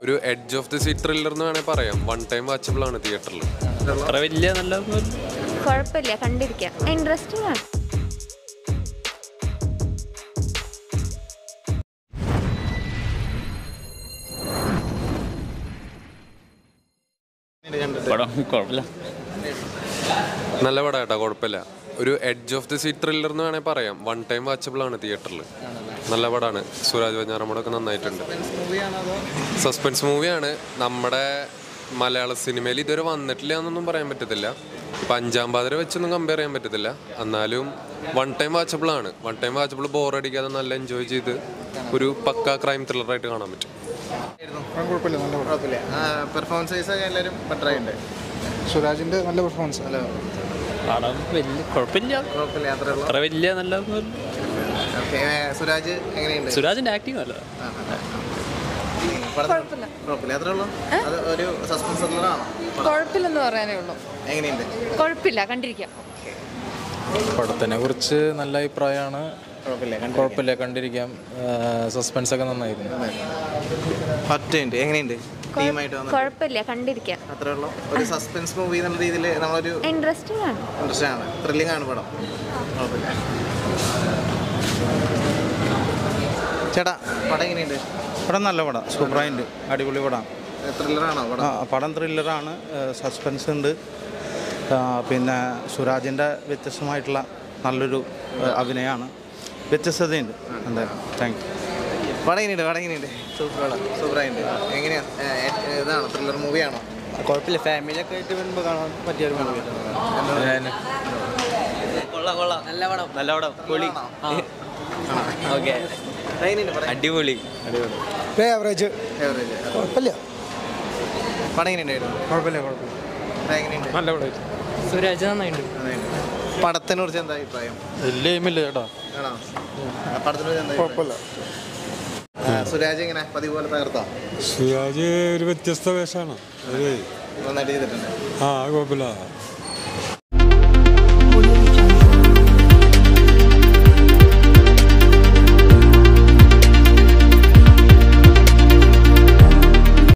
ഒരു edge of the seat thriller എന്ന് വേണേൽ പറയാം വൺ ടൈം വാച്ചബിൾ ആണ് തിയേറ്ററിൽ അത്ര വലിയ നല്ല കുഴപ്പമില്ല കണ്ടിരിക്കാം ഇൻട്രസ്റ്റിംഗ് ആണ് പടം കുഴപ്പമില്ല നല്ല പടം കേട്ടോ കുഴപ്പമില്ല ഒരു edge of the seat thriller എന്ന് വേണേൽ പറയാം വൺ ടൈം വാച്ചബിൾ ആണ് തിയേറ്ററിൽ നല്ല പടമാണ് സുരാജ് വെഞ്ഞാറമ്മൂടൊക്കെ നന്നായിട്ടുണ്ട് സസ്പെൻസ് മൂവിയാണ് നമ്മുടെ മലയാള സിനിമയിൽ ഇതുവരെ വന്നിട്ടില്ല എന്നൊന്നും പറയാൻ പറ്റത്തില്ല ഇപ്പം അഞ്ചാം പാതിര വെച്ചൊന്നും കമ്പയർ ചെയ്യാൻ പറ്റത്തില്ല എന്നാലും വൺ ടൈം വാച്ചബിൾ ആണ് വൺ ടൈം വാച്ചബിൾ ബോറടിക്കാതെ നല്ല എൻജോയ് ചെയ്ത് ഒരു പക്ക ക്രൈം ത്രില്ലറായിട്ട് കാണാൻ പറ്റും കുഴപ്പമില്ല നല്ല കുഴപ്പമില്ല പെർഫോമൻസ് വൈസ് ഒക്കെ എല്ലാവരും ബെറ്റർ ആയിട്ടുണ്ട് സുരാജിന്റെ നല്ല പെർഫോമൻസ് ഹലോ പടം വലിയ കുഴപ്പമില്ല കുഴപ്പമില്ല അത്രേ ഉള്ളൂ അത്ര വലിയ നല്ല ഓക്കെ സുരാജ് എങ്ങനെയുണ്ട് സുരാജിന്റെ ആക്ടിങ് നല്ല കുഴപ്പമില്ല കുഴപ്പമില്ല അത്രേ ഉള്ളൂ അത് ഒരു സസ്പെൻസ് ത്രില്ലറാണോ കുഴപ്പമില്ലെന്ന് പറയാനേ ഉള്ളൂ എങ്ങനെയുണ്ട് കുഴപ്പമില്ല കണ്ടിരിക്കാം പടത്തിനെ കുറിച്ച് നല്ല അഭിപ്രായമാണ് കുഴപ്പമില്ല കുഴപ്പമില്ല കണ്ടിരിക്കാം സസ്പെൻസ് ഒക്കെ നന്നായിരുന്നു പത്ത് മിനിറ്റ് എങ്ങനെയുണ്ട് ടീമായിട്ട് വന്നത് കുഴപ്പമില്ല കണ്ടിരിക്കാം അത്രേ ഉള്ളൂ ഒരു സസ്പെൻസ് മൂവി എന്നുള്ള രീതിയിൽ നമ്മളൊരു ഇൻട്രസ്റ്റിംഗ് ആണ് ഇൻട്രസ്റ്റ് ആണ് ത്രില്ലിംഗ് ആണ് പടം കുഴപ്പമില്ല ചേട്ടാ പടം എങ്ങനെയുണ്ട് പടം നല്ല പടം സൂപ്പറായിട്ടുണ്ട് അടിപൊളി പടം ത്രില്ലറാണോ പടം ആ പടം ത്രില്ലറാണ് സസ്പെൻസ് ഉണ്ട് ആ, പിന്നെ സുരാജിൻ്റെ വ്യത്യസ്തമായിട്ടുള്ള നല്ലൊരു അഭിനയമാണ് വ്യത്യസ്തതയുണ്ട് എന്തായാലും താങ്ക് യു പടം എങ്ങനെയുണ്ട് പടം എങ്ങനെയുണ്ട് സൂപ്പർ പടം സൂപ്പറായിട്ടുണ്ട് എങ്ങനെയാ ഏ, ഏ, ഇതാണോ ത്രില്ലർ മൂവിയാണോ കുഴപ്പമില്ല ഫാമിലിയൊക്കെ ആയിട്ട് വരുമ്പോൾ കാണാൻ പറ്റിയ ഒരു മൂവി കൊള്ളാം കൊള്ളാം നല്ല പടം നല്ല പടം പൊളി ഓക്കെ എങ്ങനെയുണ്ട് പടം അടിപൊളി ആവറേജ് Average. കുഴപ്പമില്ല പടം എങ്ങനെയുണ്ടായിരുന്നു കുഴപ്പമില്ല കുഴപ്പമില്ല പടം എങ്ങനെയുണ്ട് നല്ല പടം സുരാജ് നന്നായിട്ടുണ്ട് നന്നായിട്ടുണ്ട്. പടത്തിനെ കുറിച്ച് എന്താ അഭിപ്രായം വലിയ എയിമില്ല ചേട്ടാ ആണോ ആ, പടത്തിനെ കുറിച്ച് എന്താ അഭിപ്രായം? കുഴപ്പമില്ല ആ, സുരാജ് എങ്ങനെ പതിവ് പോലെ തകർത്തോ സുരാജ് ഒരു വ്യത്യസ്ത വേഷമാണ് ഒരു നന്നായിട്ട് ചെയ്തിട്ടുണ്ട് ആ കുഴപ്പമില്ല